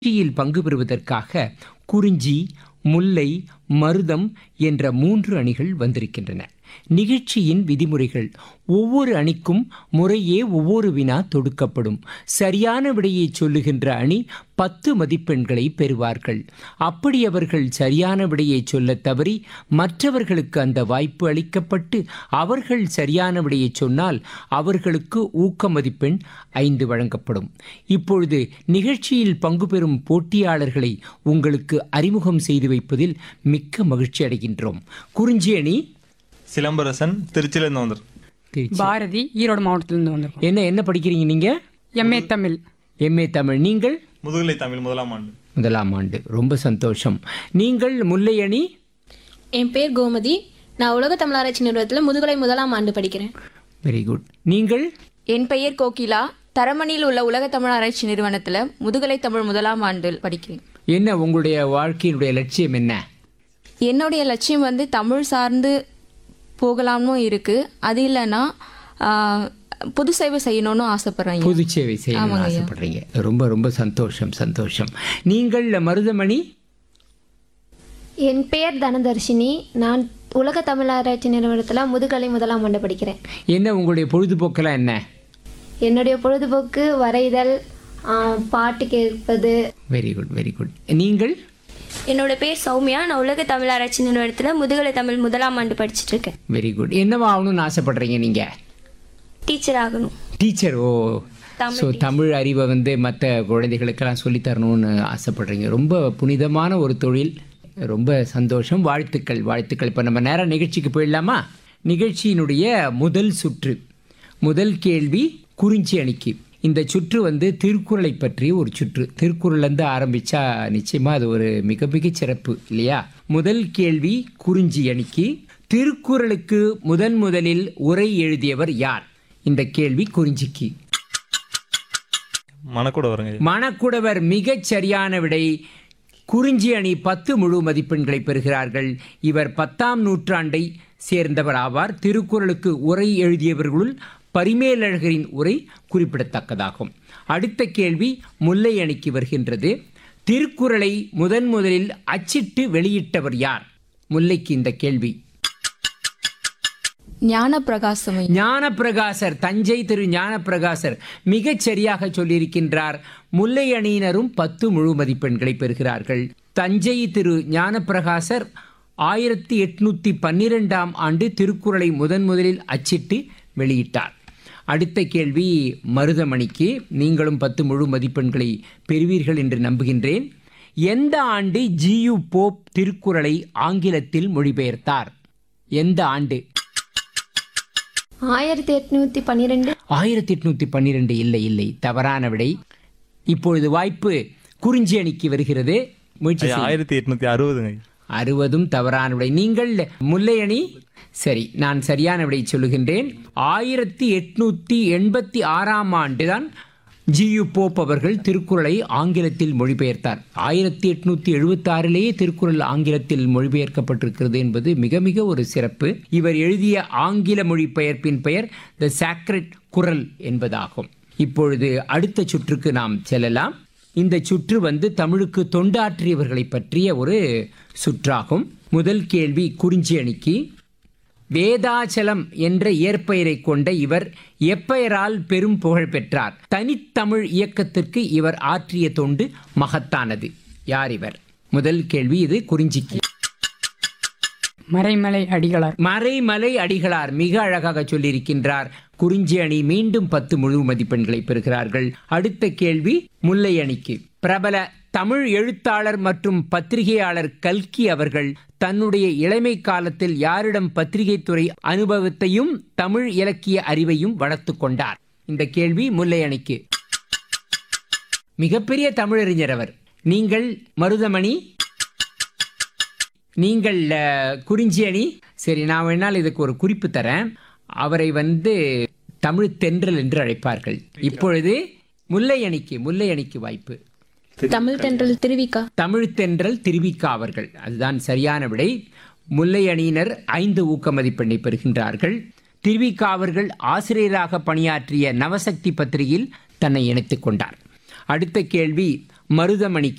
போட்டியில் பங்கு பெறுவதற்காக குறிஞ்சி முல்லை மருதம் என்ற மூன்று அணிகள் வந்திருக்கின்றன நிகழ்ச்சியின் விதிமுறைகள் ஒவ்வொரு அணிக்கும் முறையே ஒவ்வொரு வினா தொடுக்கப்படும் சரியான விடையை சொல்லுகின்ற அணி பத்து மதிப்பெண்களை பெறுவார்கள் அப்படி அவர்கள் சரியான விடையை சொல்லத் தவறி மற்றவர்களுக்கு அந்த வாய்ப்பு அளிக்கப்பட்டு அவர்கள் சரியான விடையை சொன்னால் அவர்களுக்கு ஊக்க மதிப்பெண் ஐந்து வழங்கப்படும் இப்பொழுது நிகழ்ச்சியில் பங்கு பெறும் போட்டியாளர்களை உங்களுக்கு அறிமுகம் செய்து வைப்பதில் மிக்க மகிழ்ச்சி அடைகின்றோம் குறிஞ்சி அணி சிலம்பரசன் திருச்சியிலேருந்து வந்திருக்கு திருச்சி பாரதி ஈரோடு மாவட்டத்திலிருந்து வந்திருக்கோம் என்ன என்ன படிக்கிறீங்க நீங்க எம்ஏ தமிழ் எம்ஏ தமிழ் நீங்கள் முதுகலை தமிழ் முதலாம் ஆண்டு முதலாம் ஆண்டு ரொம்ப சந்தோஷம் நீங்கள் முல்லை அணி என் பேர் கோமதி நான் உலக தமிழாராய்ச்சி நிறுவனத்தில் முதுகலை முதலாம் ஆண்டு படிக்கிறேன் வெரி குட் நீங்கள் என் பெயர் கோகிலா தரமணியில் உள்ள உலக தமிழ் ஆராய்ச்சி நிறுவனத்தில் முதுகலை தமிழ் முதலாம் ஆண்டு படிக்கிறேன் என்ன உங்களுடைய வாழ்க்கையினுடைய லட்சியம் என்ன என்னுடைய லட்சியம் வந்து தமிழ் சார்ந்து போகலாம்னு இருக்கு அது இல்லைன்னா ஆஹ், பொது சேவை செய்யணும்னு ஆசைப்படுறேன் பொது சேவை செய்யணும்னு ஆசைப்படுறீங்க ரொம்ப ரொம்ப சந்தோஷம் சந்தோஷம் நீங்கள் மருதமணி என் பெயர் தனதர்ஷினி நான் உலக தமிழாராய்ச்சி நிறுவனத்தில் முதுகலை முதலாம் ஆண்டு படிக்கிறேன் என்ன உங்களுடைய பொழுதுபோக்கெல்லாம் என்ன என்னுடைய பொழுதுபோக்கு வரைதல் ஆ, பாட்டு கேட்பது வெரி குட் வெரி குட் நீங்கள் என்னோட பேர் சௌமியா நான் உலக தமிழ் ஆராய்ச்சி நிறுவனத்தில் முதுகலை தமிழ் முதலாம் ஆண்டு படிச்சுட்டு இருக்கேன் வெரி குட் என்னவா ஆகணும்னு ஆசைப்படுறீங்க நீங்க டீச்சர் ஆகணும் டீச்சர் ஓ ஸோ தமிழ் அறிவை வந்து மற்ற குழந்தைகளுக்கெல்லாம் சொல்லித் தரணும்னு ஆசைப்படுறீங்க ரொம்ப புனிதமான ஒரு தொழில் ரொம்ப சந்தோஷம் வாழ்த்துக்கள் வாழ்த்துக்கள் இப்போ நம்ம நேரம் நிகழ்ச்சிக்கு போயிடலாமா நிகழ்ச்சியினுடைய முதல் சுற்று முதல் கேள்வி குறிஞ்சி அணிக்கு இந்த சுற்று வந்து திருக்குறளை பற்றிய ஒரு சுற்று திருக்குறள்லேருந்து ஆரம்பித்தா நிச்சயமாக அது ஒரு மிக மிக சிறப்பு இல்லையா முதல் கேள்வி குறிஞ்சி அணிக்கு திருக்குறளுக்கு முதன் முதலில் உரை எழுதியவர் யார் இந்த கேள்வி குறிஞ்சிக்கு மணக்கூட வருங்க மணக்குடவர் மிகச் சரியான விடை குறிஞ்சி அணி பத்து முழு மதிப்பெண்களை பெறுகிறார்கள் இவர் பத்தாம் நூற்றாண்டை சேர்ந்தவர் ஆவார் திருக்குறளுக்கு உரை எழுதியவர்களுள் பரிமேலழகரின் உரை குறிப்பிடத்தக்கதாகும் அடுத்த கேள்வி முல்லை அணிக்கு வருகின்றது திருக்குறளை முதன் முதலில் அச்சிட்டு வெளியிட்டவர் யார் முல்லைக்கு இந்த கேள்வி ஞான பிரகாசமை ஞானப்பிரகாசர் தஞ்சை திரு ஞானப்பிரகாசர் மிகச் சரியாக சொல்லியிருக்கின்றார் முல்லை அணியினரும் பத்து முழு மதிப்பெண்களை பெறுகிறார்கள் தஞ்சை திரு ஞானப்பிரகாசர் ஆயிரத்தி எட்நூத்தி பன்னிரெண்டாம் ஆண்டு திருக்குறளை முதன் முதலில் அச்சிட்டு வெளியிட்டார் அடுத்த கேள்வி மருதமணிக்கு நீங்களும் பத்து முழு மதிப்பெண்களை பெறுவீர்கள் என்று நம்புகின்றேன் எந்த ஆண்டு ஜியு போப் திருக்குறளை ஆங்கிலத்தில் மொழிபெயர்த்தார் எந்த ஆண்டு ஆயிரத்தி எட்நூற்றி பன்னிரெண்டு ஆயிரத்தி எட்நூத்தி பன்னிரெண்டு இல்லை இல்லை தவறான விடை இப்பொழுது வாய்ப்பு குறிஞ்சி அணிக்கு வருகிறது முயற்சி ஐயா, செய்யுங்கள். ஆயிரத்தி எட்நூத்தி அறுபதுங்க அறுபதும் தவறான விடை நீங்கள் முல்லை அணி சரி நான் சரியான விடை சொல்லுகின்றேன் ஆயிரத்தி எட்நூத்தி எண்பத்தி ஆறாம் ஆண்டு தான் ஜியு போப் அவர்கள் திருக்குறளை ஆங்கிலத்தில் மொழிபெயர்த்தார் ஆயிரத்தி எட்நூத்தி எழுபத்தி ஆறிலேயே திருக்குறள் ஆங்கிலத்தில் மொழிபெயர்க்கப்பட்டிருக்கிறது என்பது மிக மிக ஒரு சிறப்பு இவர் எழுதிய ஆங்கில மொழிபெயர்ப்பின் பெயர் த சாக்ரெட் குரல் என்பதாகும் இப்பொழுது அடுத்த சுற்றுக்கு நாம் செல்லலாம் இந்த சுற்று வந்து தமிழுக்கு தொண்டாற்றியவர்களை பற்றிய ஒரு சுற்றாகும் முதல் கேள்வி குறிஞ்சி அணிக்கு வேதாச்சலம் என்ற இயற்பெயரை கொண்ட இவர் எப்பெயரால் பெரும் புகழ் பெற்றார் தனித்தமிழ் இயக்கத்திற்கு இவர் ஆற்றிய தொண்டு மகத்தானது யார் இவர் முதல் கேள்வி இது குறிஞ்சிக்கு மறைமலை அடிகளார் மறைமலை அடிகளார் மிக அழகாக சொல்லியிருக்கின்றார் குறிஞ்சி அணி மீண்டும் பத்து முழு மதிப்பெண்களை பெறுகிறார்கள் அடுத்த கேள்வி முல்லை அணிக்கு பிரபல தமிழ் எழுத்தாளர் மற்றும் பத்திரிகையாளர் கல்கி அவர்கள் தன்னுடைய இளமை காலத்தில் யாரிடம் பத்திரிகை துறை அனுபவத்தையும் தமிழ் இலக்கிய அறிவையும் வளர்த்து கொண்டார் இந்த கேள்வி முல்லை அணிக்கு மிகப்பெரிய தமிழறிஞர் அவர் நீங்கள் மருதமணி நீங்கள் அஹ், குறிஞ்சி அணி சரி நான் வேணால் இதுக்கு ஒரு குறிப்பு தரேன் அவரை வந்து தமிழ் தென்றல் என்று அழைப்பார்கள் இப்பொழுது முல்லை அணிக்கு முல்லை அணிக்கு வாய்ப்பு தமிழ் தென்றல் திருவிக்கா தமிழ் தென்றல் திருவிக்கா அவர்கள் அதுதான் சரியான விடை முல்லை அணியினர் ஐந்து ஊக்க மதிப்பெண்ணை பெறுகின்றார்கள் திருவிக்கா அவர்கள் ஆசிரியராக பணியாற்றிய நவசக்தி பத்திரிகையில் தன்னை இணைத்துக் கொண்டார் அடுத்த கேள்வி மருதமணிக்கு